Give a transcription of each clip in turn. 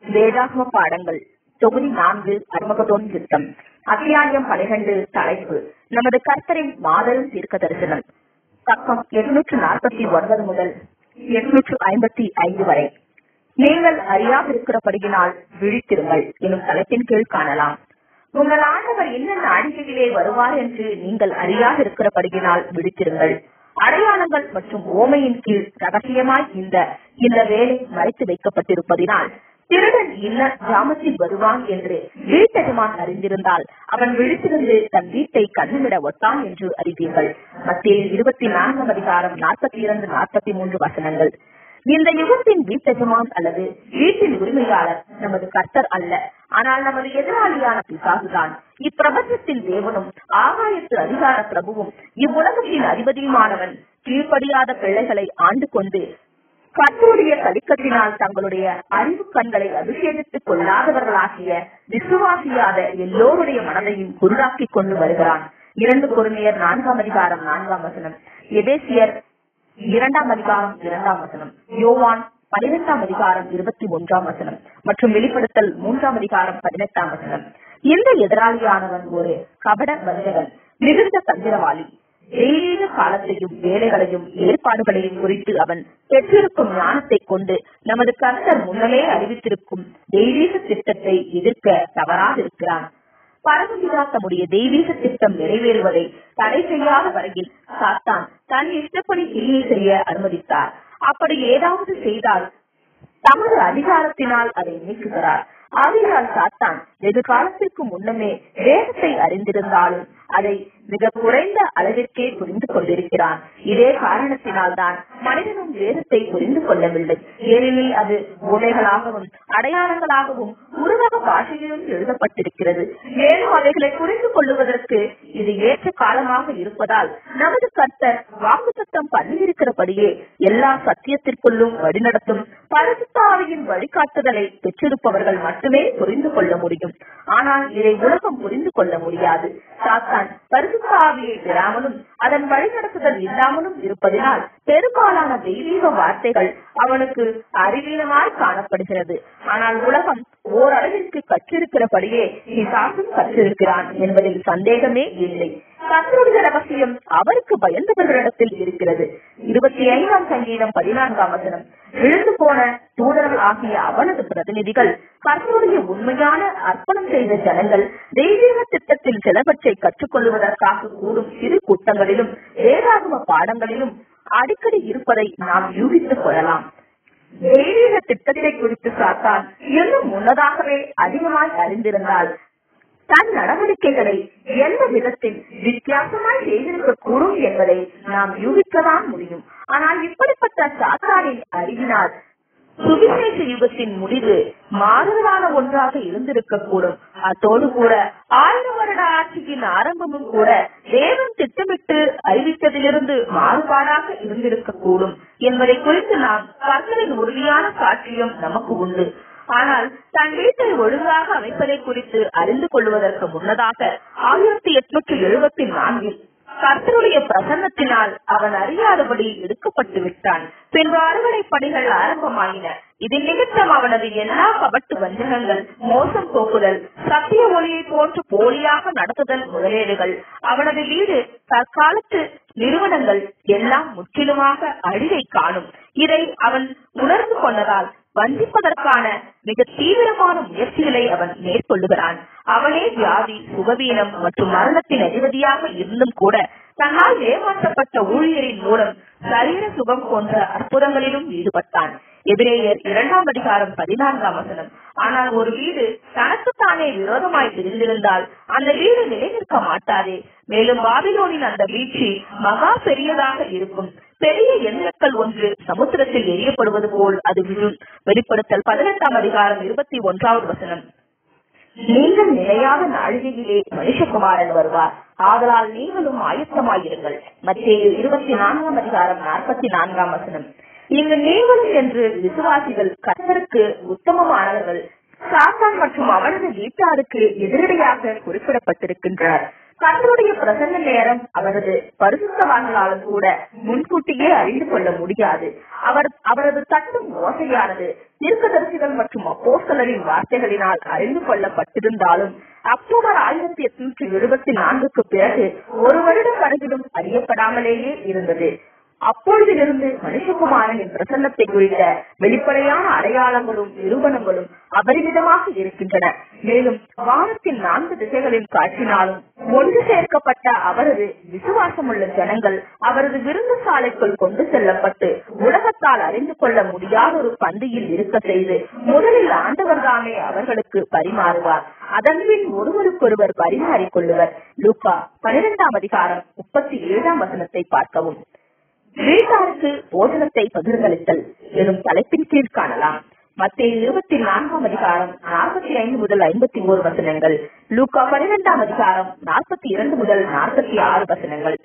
வேதாகம பாடங்கள் தொகுதி நான்கு அர்மகதோன் யுத்தம் அத்தியாயம் பனிரெண்டு தலைப்பு நமது கர்த்தரின் மாபெரும் தீர்க்க தரிசனம் பக்கம் எட்நூற்று நாற்பத்தி ஒன்பது முதல் எட்நூற்று ஐம்பத்தி ஐந்து வரை நீங்கள் அறியாதிருக்கிறபடியினால் விழித்திருங்கள் எனும் தலைப்பின் கீழ் காணலாம் உங்கள் ஆண்டவர் என்ன நாடிகையிலே வருவார் என்று நீங்கள் அறியாதிருக்கிறபடியினால் விழித்திருங்கள் அடையாளங்கள் மற்றும் ஓமையின் கீழ் ரகசியமாய் இந்த இந்த வேலை மறைத்து வைக்கப்பட்டிருப்பதினால் திருடன் இல்ல ஜாமத்தில் வருவான் என்று வீட்டெஜமான் அறிந்திருந்தால் அவன் விழித்திருந்து தன் வீட்டை கண்ணுவிட ஒட்டான் என்று அறிவீர்கள் மத்திய இருபத்தி நான்காம் அதிகாரம் நாற்பத்தி இரண்டு நாற்பத்தி மூன்று வசனங்கள் இந்த யுகத்தின் வீட்டெஜமான் அல்லது வீட்டின் உரிமையாளர் நமது கர்த்தர் அல்ல ஆனால் நமது எதிராளியான பிசாசுதான் இப்பிரபஞ்சத்தின் தேவனும் ஆகாயத்து அதிகார பிரபுவும் இவ்வுலகத்தின் அதிபதியுமானவன் கீழ்ப்படியாத பிள்ளைகளை ஆண்டு கொண்டு கர்த்தருடைய கலிக்கத்தினால் தங்களுடைய அறிவு கண்களை அபிஷேகித்துக் கொள்ளாதவர்களாகிய விசுவாசியாத எல்லோருடைய மனதையும் குருடாக்கிக் கொண்டு வருகிறான் இரண்டு பொறுமையர் நான்காம் அதிகாரம் நான்காம் வசனம் எதேசியர் இரண்டாம் அதிகாரம் இரண்டாம் வசனம் யோவான் பனிரெண்டாம் அதிகாரம் இருபத்தி ஒன்றாம் வசனம் மற்றும் வெளிப்படுத்தல் மூன்றாம் அதிகாரம் பதினெட்டாம் வசனம் இந்த எதிராளியானவன் ஒரு கபட வஞ்சகன் மிகுந்த தந்திரவாளி தெய்வீக காலத்தையும் வேலைகளையும் ஏற்பாடுகளையும் குறித்து அவன் பெற்றிருக்கும் ஞானத்தை கொண்டு நமது கர்த்தர் முன்னமே அறிவித்திருக்கும் தெய்வீக திட்டத்தை எதிர்க்க தவறாதிருக்கிறான் பரமபிதா தம்முடைய தெய்வீக திட்டம் நிறைவேறுவதை தடை செய்யாத வரையில் சாத்தான் தன் இஷ்டப்படி கிரியை செய்ய அனுமதித்தார் அப்படி ஏதாவது செய்தால் தமது அதிகாரத்தினால் அதை நீக்குகிறார் ஆகையால் சாத்தான் வெகு காலத்திற்கு முன்னமே வேதத்தை அறிந்திருந்தாலும் அதை மிக குறைந்த அளவிற்கே புரிந்து கொண்டிருக்கிறான் இதே காரணத்தினால் தான் மனிதனும் வேதத்தை புரிந்து கொள்ளவில்லை ஏனெனில் அது உடைகளாகவும் அடையாளங்களாகவும் உருவக பாஷையிலும் எழுதப்பட்டிருக்கிறது மேலும் அவைகளை புரிந்து கொள்ளுவதற்கு இது ஏற்ற காலமாக இருப்பதால் நமது கர்த்தர் வாக்கு சத்தம் பண்ணியிருக்கிறபடியே எல்லா சத்தியத்திற்குள்ளும் வழிநடத்தும் பரிசுத்தாவியின் வழிகாட்டுதலை பெற்றிருப்பவர்கள் மட்டுமே புரிந்து கொள்ள முடியும் ஆனால் இதை உலகம் புரிந்து கொள்ள முடியாது சாத்தான் பரிசுத்தாவியை பெறாமலும் அதன் வழிநடத்துதல் இல்லாமலும் இருப்பதினால் பெரும்பாலான தெய்வீக வார்த்தைகள் அவனுக்கு அறிவீனமாய் காணப்படுகிறது ஆனால் உலகம் ஓரளவிற்கு கற்றிருக்கிறபடியே பிசாசும் கற்றிருக்கிறான் என்பதில் சந்தேகமே இல்லை கத்தருடைய ரகசியம் அவருக்கு பயந்தவர்களிடத்தில் இருக்கிறது இருபத்தி ஐந்தாம் சங்கீதம் பதினான்காம் வசனம் விழுந்து போன தூதர்கள் ஆகிய அவனது பிரதிநிதிகள் கர்த்தருடைய உண்மையான அர்ப்பணம் செய்த ஜனங்கள் தெய்வீக திட்டத்தில் சிலவற்றை கற்றுக்கொள்வதற்காக கூடும் சிறு கூட்டங்களிலும் வேதாகம பாடங்களிலும் அடிக்கடி இருப்பதை நாம் யூகித்துக் கொள்ளலாம் தெய்வீக திட்டத்தை குறித்து சாத்தான் இன்னும் முன்னதாகவே அதிகமாய் அறிந்திருந்தால் தன் நடவடிக்கைகளை எந்த விதத்தில் வித்தியாசமாய் செய்திருக்க கூடும் என்பதை நாம் யூகிக்கதான் முடியும் ஆனால் இப்படிப்பட்ட சாத்தானின் அறிவினால் சுவிசேஷ யுகத்தின் முடிவு மாறுதலான ஒன்றாக இருந்திருக்க கூடும் அத்தோடு கூட ஆயிரம் வருட ஆட்சியின் ஆரம்பமும் கூட தேவன் திட்டமிட்டு அறிவித்ததிலிருந்து மாறுபாடாக இருந்திருக்க கூடும் என்பதை குறித்து நாம் கர்த்தரின் உறுதியான சாட்சியம் நமக்கு உண்டு ஆனால் தன் வீட்டை ஒழுங்காக அமைப்பதை குறித்து அறிந்து கொள்வதற்கு முன்னதாக ஆயிரத்தி எட்நூற்றி எழுபத்தி நான்கில் கர்த்தருடைய பிரசன்னத்தினால் அவன் அறியாதபடி எடுக்கப்பட்டு விட்டான் பின்பு அறுவடை பணிகள் ஆரம்பமாயின இதன் நிமித்தம் அவனது எல்லா கபட்டு வஞ்சகங்கள் மோசம் போக்குதல் சத்திய ஒளியை போன்று போலியாக நடத்துதல் முதலீடுகள் அவனது வீடு தற்காலத்து நிறுவனங்கள் எல்லாம் முற்றிலுமாக அழிவை காணும் இதை அவன் உணர்ந்து கொண்டதால் வஞ்சிப்பதற்கான மிக தீவிரமான முயற்சிகளை அவன் மேற்கொள்ளுகிறான் அவனே வியாதி சுகவீனம் மற்றும் மரணத்தின் அதிபதியாக இருந்தும் கூட தன்னால் ஏமாற்றப்பட்ட ஊழியரின் மூலம் சரீர சுகம் போன்ற அற்புதங்களிலும் ஈடுபட்டான் எதிரேயர் இரண்டாம் அதிகாரம் பதினான்காம் வசனம் ஆனால் ஒரு வீடு தனக்குத்தானே விரோதமாய் பிரிந்திருந்தால் அந்த வீடு நிலைநிற்க மாட்டாதே மேலும் பாபிலோனின் அந்த வீழ்ச்சி மகா பெரியதாக இருக்கும் பெரிய எந்திரக்கள் ஒன்று சமுத்திரத்தில் எரியப்படுவது போல் அது விழும் வெளிப்படுத்தல் பதினெட்டாம் அதிகாரம் இருபத்தி ஒன்றாவது வசனம் நீங்கள் நிலையாத நாழிகையிலே மனுஷகுமாரன் வருவார் ஆதலால் நீங்களும் ஆயத்தமாயிருங்கள் மத்திய இருபத்தி நான்காம் அதிகாரம் நாற்பத்தி நான்காம் வசனம் இங்கு நீங்களும் என்று விசுவாசிகள் கர்த்தருக்கு உத்தமமானவர்கள் சாத்தான் மற்றும் அவனது வீட்டாருக்கு எதிரடையாக குறிப்பிடப்பட்டிருக்கின்றனர் கர்த்தருடைய பிரசன்ன நேரம் அவரது பரிசுத்தவான்களாலும் கூட முன்கூட்டியே அறிந்து கொள்ள முடியாது அவர் அவரது தட்டும் ஓசையானது தீர்க்கதரிசிகள் மற்றும் அப்போஸ்தலரின் வார்த்தைகளினால் அறிந்து கொள்ளப்பட்டிருந்தாலும் அக்டோபர் ஆயிரத்தி எட்நூற்றி எழுபத்தி நான்குக்கு பிறகு ஒரு வருடம் வரையிலும் அறியப்படாமலேயே இருந்தது அப்பொழுதிலிருந்து மனுஷகுமாரனின் பிரசன்னத்தை குறித்த வெளிப்படையான அடையாளங்களும் நிரூபணங்களும் அபரிமிதமாக இருக்கின்றன மேலும் வானத்தின் நான்கு திசைகளின் காட்சினாலும் ஒன்று சேர்க்கப்பட்ட அவரது விசுவாசமுள்ள ஜனங்கள் அவரது விருந்து சாலைக்குள் கொண்டு செல்லப்பட்டு உலகத்தால் அறிந்து கொள்ள முடியாத ஒரு பந்தியில் இருக்க செய்து முதலில் ஆண்டவர் தாமே அவர்களுக்கு பரிமாறுவார் அதன்பின் ஒருவருக்கொருவர் பரிமாறிக் கொள்ளுவர் லூக்கா பனிரெண்டாம் அதிகாரம் முப்பத்தி ஏழாம் வசனத்தை பார்க்கவும் வீட்டாருக்கு போஜனத்தை பகிர்ந்தளித்தல் எனும் தலைப்பின் கீழ் காணலாம் மத்திய இருபத்தி நான்காம் அதிகாரம் நாற்பத்தி ஐந்து முதல் ஐம்பத்தி ஓரு வசனங்கள் லூக்கா பன்னிரெண்டாம் அதிகாரம் நாற்பத்தி இரண்டு முதல் நாற்பத்தி ஆறு வசனங்கள்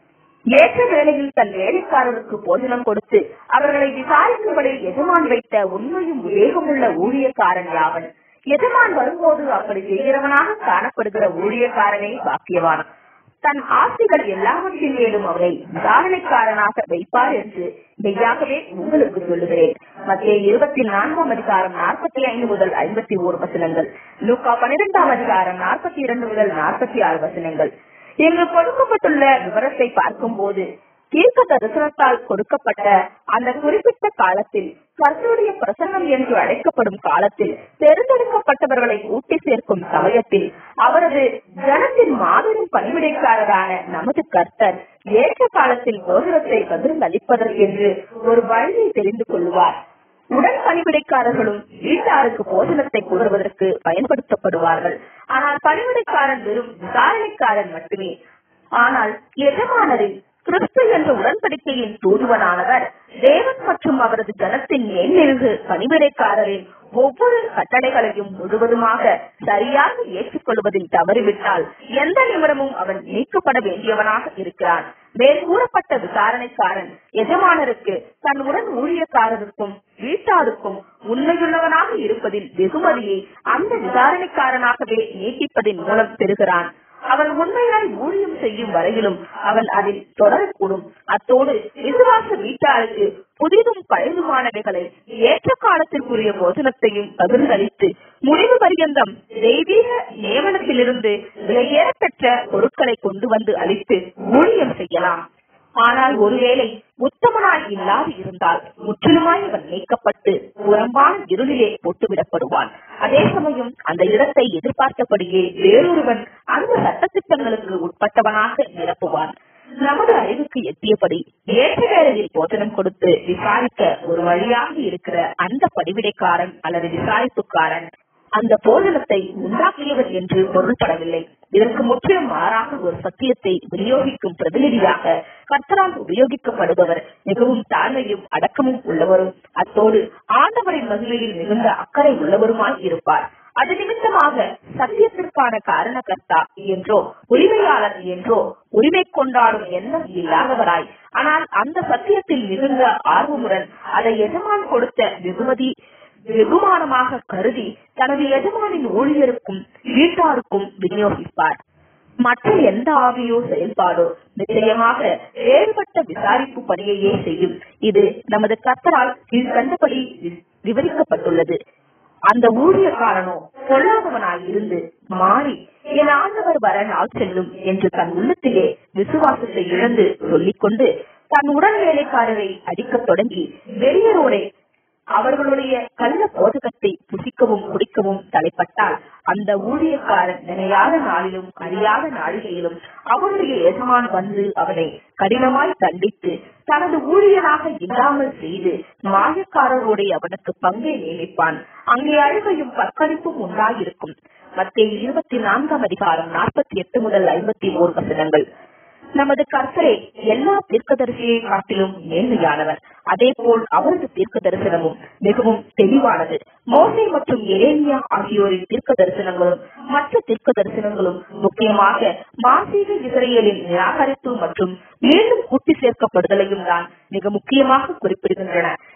ஏற்ற வேளையில் தன் வேலைக்காரருக்கு போஜனம் கொடுத்து அவர்களை விசாரிக்கும்படி எஜமான் வைத்த உண்மையும் விவேகமுள்ள ஊழியக்காரன் யாவன் எஜமான் வரும்போது அப்படி செய்கிறவனாக காணப்படுகிற ஊழியக்காரனே பாக்கியவான் தன் ஆசைகள் எல்லாவற்றின் மேலும் அவரை விசாரணைக்காரனாக வைப்பார் என்று மெய்யாகவே உங்களுக்கு சொல்லுகிறேன் மத்திய இருபத்தி நான்காம் அதிகாரம் நாற்பத்தி ஐந்து முதல் ஐம்பத்தி ஓரு வசனங்கள் லூக்கா பன்னிரெண்டாம் அதிகாரம் நாற்பத்தி இரண்டு முதல் நாற்பத்தி ஆறு வசனங்கள் இங்கு கொடுக்கப்பட்டுள்ள விவரத்தை பார்க்கும் போது தீர்க்க தரிசனத்தால் கொடுக்கப்பட்ட அந்த குறிப்பிட்ட காலத்தில் கர்த்தருடைய பிரசன்னம் என்று அழைக்கப்படும் காலத்தில் தேர்ந்தெடுக்கப்பட்டவர்களை கூட்டி சேர்க்கும் சமயத்தில் அவரது ஜனத்தின் மாபெரும் பணிவிடைக்காரரான நமது கர்த்தர் ஏற்ற காலத்தில் போதனத்தை பகிர்ந்தளிப்பதற்கென்று ஒரு வழியை தெரிந்து கொள்வார் உடன் பணிவிடைக்காரர்களும் வீட்டாருக்கு போஜனத்தை கூறுவதற்கு பயன்படுத்தப்படுவார்கள் ஆனால் பணிவிடைக்காரன் வெறும் விசாரணைக்காரன் மட்டுமே ஆனால் எஜமானரின் கிறிஸ்து என்ற உடன்படிக்கையின் தூதுவனானவர் தேவன் மற்றும் அவரது ஜனத்தின் மேன்மெருகு பணிவிடைக்காரரின் ஒவ்வொரு கட்டளைகளையும் முழுவதுமாக சரியாக ஏற்றுக்கொள்வதில் தவறிவிட்டால் எந்த நிமிடமும் அவன் நீக்கப்பட வேண்டியவனாக இருக்கிறான் மேல் கூறப்பட்ட விசாரணைக்காரன் எஜமானருக்கு தன் உடன் ஊழியக்காரருக்கும் வீட்டாருக்கும் உண்மையுள்ளவனாக இருப்பதில் வெகுமதியை அந்த விசாரணைக்காரனாகவே நீட்டிப்பதின் மூலம் பெறுகிறான் அவன் உண்மையாய் ஊழியம் செய்யும் வரையிலும் அவன் அதில் தொடரக்கூடும் அத்தோடு விசுவாச வீட்டாருக்கு புதிதும் பழைதுமானவைகளை ஏற்ற காலத்திற்குரிய போஜனத்தையும் பகிர்ந்தளித்து முடிவு பரியந்தம் தெய்வீக நியமனத்திலிருந்து விலையேறப்பெற்ற பொருட்களை கொண்டு வந்து அளித்து ஊழியம் செய்யலாம் ஆனால் ஒருவேளை உத்தமனாய் இல்லாது இருந்தால் முற்றிலுமாய் அவன் நீக்கப்பட்டு புறம்பான இருளிலே போட்டுவிடப்படுவான் அதே சமயம் அந்த இடத்தை எதிர்பார்த்தபடியே வேறொருவன் அந்த சட்டத்திட்டங்களுக்கு உட்பட்டவனாக நிரப்புவான் நமது அறிவுக்கு எட்டியபடி ஏற்ற வேளையில் போதனம் கொடுத்து விசாரிக்க ஒரு வழியாக இருக்கிற அந்த படிவிடைக்காரன் அல்லது விசாரிப்புக்காரன் அந்த போதனத்தை உண்டாக்கியவர் என்று பொருள்படவில்லை இதற்கு முற்றிலும் மாறாக ஒரு சத்தியத்தை விநியோகிக்கும் பிரதிநிதியாக கர்த்தரால் உபயோகிக்கப்படுபவர் மிகவும் தாழ்மையும் அடக்கமும் உள்ளவரும் அத்தோடு ஆண்டவரின் மகிமையில் மிகுந்த அக்கறை உள்ளவருமாய் இருப்பார் அது நிமித்தமாக சத்தியத்திற்கான காரணகர்த்தா என்றோ உரிமையாளர் என்றோ உரிமை கொண்டாடும் எண்ணம் இல்லாதவராய் ஆனால் அந்த சத்தியத்தில் மிகுந்த ஆர்வமுடன் அதை எஜமான் கொடுத்த வெகுமதி வெகுமானமாக கருதி தனது எஜமானின் ஊழியருக்கும் வீட்டாருக்கும் விநியோகிப்பார் மற்ற எந்த ஆவியோ செயல்பாடோ நிச்சயமாக வேறுபட்ட விசாரிப்பு பணியையே செய்யும் இது நமது கர்த்தரால் கீழ்கண்டபடி வி- விவரிக்கப்பட்டுள்ளது அந்த ஊழியக்காரனோ பொல்லாதவனாய் இருந்து மாறி என் ஆண்டவர் வர நாள் செல்லும் என்று தன் உள்ளத்திலே விசுவாசத்தை இழந்து சொல்லிக்கொண்டு தன் உடன் வேலைக்காரரை அடிக்கத் தொடங்கி வெளியரோடே அவர்களுடைய கள்ள போதகத்தை புசிக்கவும் குடிக்கவும் தலைப்பட்டால் அந்த ஊழியக்காரன் நினையாத நாளிலும் அறியாத நாளிகையிலும் அவனுடைய எஜமான் வந்து அவனை கடினமாய் தண்டித்து தனது ஊழியனாக இல்லாமல் செய்து மாயக்காரரோட அவனுக்கு பங்கை நியமிப்பான் அங்கே அழுகையும் பற்களிப்பும் உண்டாயிருக்கும் மத்திய இருபத்தி நான்காம் அதிகாரம் நாற்பத்தி எட்டு முதல் ஐம்பத்தி ஓர் வசனங்கள் நமது கர்த்தரே எல்லா தீர்க்கதரிசியை காட்டிலும் மேன்மையானவர் அதே போல் அவரது தீர்க்க தரிசனமும் மிகவும் தெளிவானது மோசை மற்றும் எரேமியா ஆகியோரின் தீர்க்க தரிசனங்களும் மற்ற தீர்க்க தரிசனங்களும் முக்கியமாக மாசீக இஸ்ரேலின் நிராகரிப்பு மற்றும் மீண்டும் கூட்டி சேர்க்கப்படுதலையும் தான் மிக முக்கியமாக குறிப்பிடுகின்றன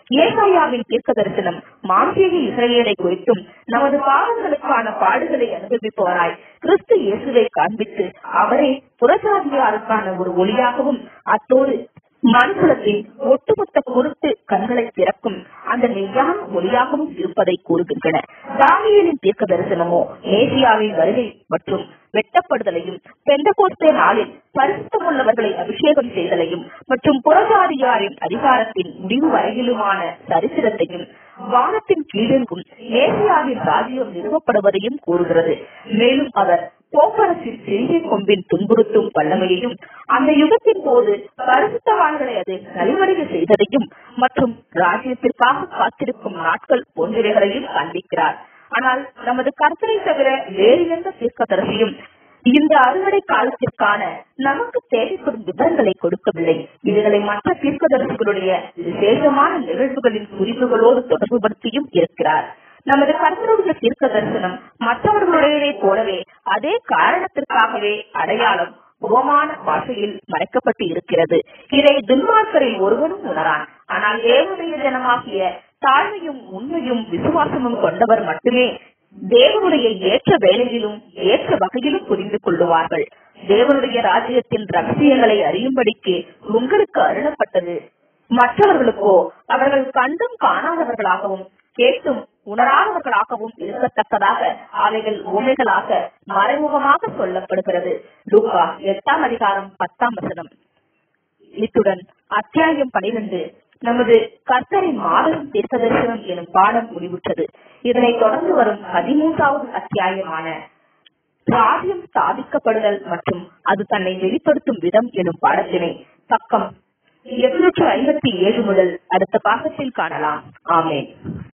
ஏசாயாவின் தீர்க்க தரிசனம் மாம்சீக இஸ்ரேலை குறித்தும் நமது பாவங்களுக்கான பாடுகளை அனுபவிப்பவராய் கிறிஸ்து இயேசுவை காண்பித்து அவரே புறஜாதியாருக்கான ஒரு ஒளியாகவும் அத்தோடு மனுக்குலத்தின் ஒட்டுமொத்த குருட்டு கண்களை திறக்கும் அந்த மெய்யான ஒளியாகவும் இருப்பதை கூறுகின்றன தானியலின் தீர்க்க தரிசனமோ மேசியாவின் வருகை மற்றும் வெட்டப்படுதலையும் பெந்தகோஸ்தே நாளில் பரிசுத்தமுள்ளவர்களை அபிஷேகம் செய்தலையும் மற்றும் புறஜாதியாரின் அதிகாரத்தின் முடிவு வரையிலுமான சரித்திரத்தையும் வானத்தின் கீழெங்கும் மேசியாவின் ராஜ்யம் நிறுவப்படுவதையும் கூறுகிறது மேலும் அவர் போக்கரசின் சிறிய கொம்பின் துன்புறுத்தும் வல்லமையையும் அந்த யுகத்தின் போது பரிசுத்தவான்களை அது நலிவடைய செய்ததையும் மற்றும் ராஜ்யத்திற்காக காத்திருக்கும் நாட்கள் போன்றவைகளையும் காண்பிக்கிறார் ஆனால் நமது கருத்தரை தவிர வேறு எந்த தீர்க்கதரிசியும் இந்த அறுவடை காலத்திற்கான நமக்கு தேவைப்படும் விவரங்களை கொடுக்கவில்லை இதுகளை மற்ற தீர்க்கதரிசிகளுடைய விசேஷமான நிகழ்வுகளின் குறிப்புகளோடு தொடர்புபடுத்தியும் இருக்கிறார் நமது கர்த்தருடைய தீர்க்க தரிசனம் மற்றவர்களுடையதை போலவே அதே காரணத்திற்காகவே அடையாளம் உபமான பாஷையில் மறைக்கப்பட்டு இருக்கிறது இதை துன்மார்க்கரில் ஒருவனும் உணரான் ஆனால் தேவனுடைய ஜனமாகிய தாழ்மையும் உண்மையும் விசுவாசமும் கொண்டவர் மட்டுமே தேவனுடைய ஏற்ற வேலையிலும் ஏற்ற வகையிலும் புரிந்து கொள்ளுவார்கள் தேவனுடைய ராஜ்யத்தின் ரகசியங்களை அறியும்படிக்கு உங்களுக்கு அருளப்பட்டது மற்றவர்களுக்கோ அவர்கள் கண்டும் காணாதவர்களாகவும் கேட்டும் உணராதவர்களாகவும் இருக்கத்தக்கதாக அவைகள் உண்மைகளாக மறைமுகமாக சொல்லப்படுகிறது லூக்கா எட்டாம் அதிகாரம் பத்தாம் வசனம் இத்துடன் அத்தியாயம் பனிரெண்டு நமது கர்த்தரின் மாபெரும் தீர்க்க தரிசனம் எனும் பாடம் முடிவுற்றது இதனை தொடர்ந்து வரும் பதிமூன்றாவது அத்தியாயமான ராஜ்யம் ஸ்தாபிக்கப்படுதல் மற்றும் அது தன்னை வெளிப்படுத்தும் விதம் எனும் பாடத்தினை பக்கம் எட்நூற்று ஐம்பத்தி ஏழு முதல் அடுத்த பாகத்தில் காணலாம் ஆமேன்